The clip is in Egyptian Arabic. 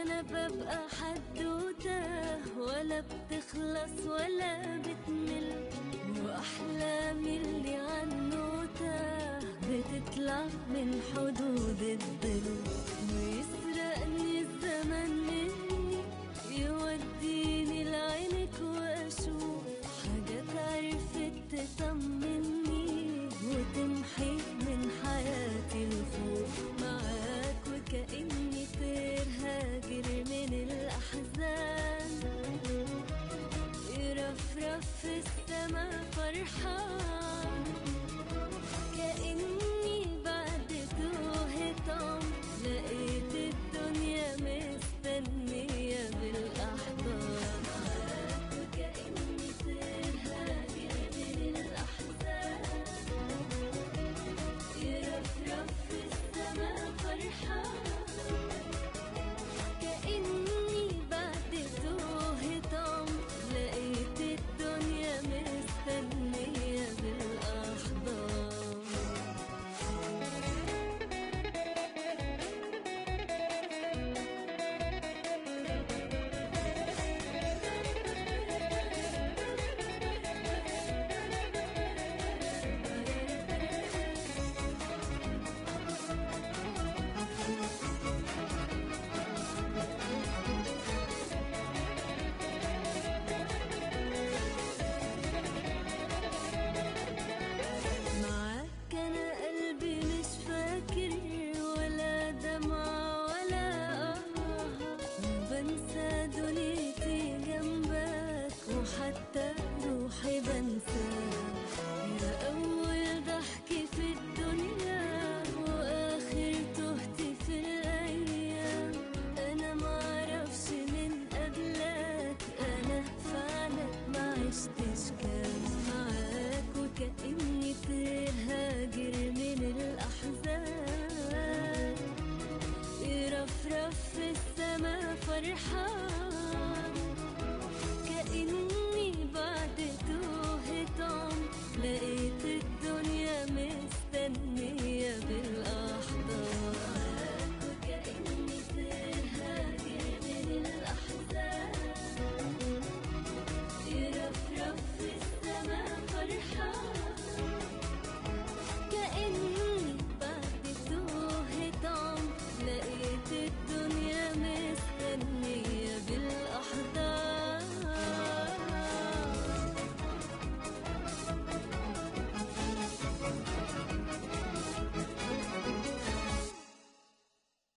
انا ببقى حدوته ولا بتخلص ولا بتمل واحلامي اللي عنوته بتطلع من حدود الظل ويسرقني الزمن مني يوديني لعينك واشوف حاجات عرفت تطمني وتمحي من حياتي الخوف معاك وكأني طير هاجر من الأحزان يرفرف في السما فرحان كأني بعد توهة عمر لقيت الدنيا مستنية بالأحضان معاك وكأني طير هاجر من الأحزان يرفرف في السما فرحان كأني بعد توهة عمر لقيت الدنيا مستنية بالأحضان معاك انا قلبي مش فاكر ولا دمعة ولا آه بنسى دنيتي جنبك وحتى روحي بنساها يا أول ضحكي في الدنيا وآخر تهتي في الأيام أنا معرفش من قبلك أنا فعلا ما عشتش كان معاك وكأني طير هاجر من الأحزان يرفرف في السما فرحان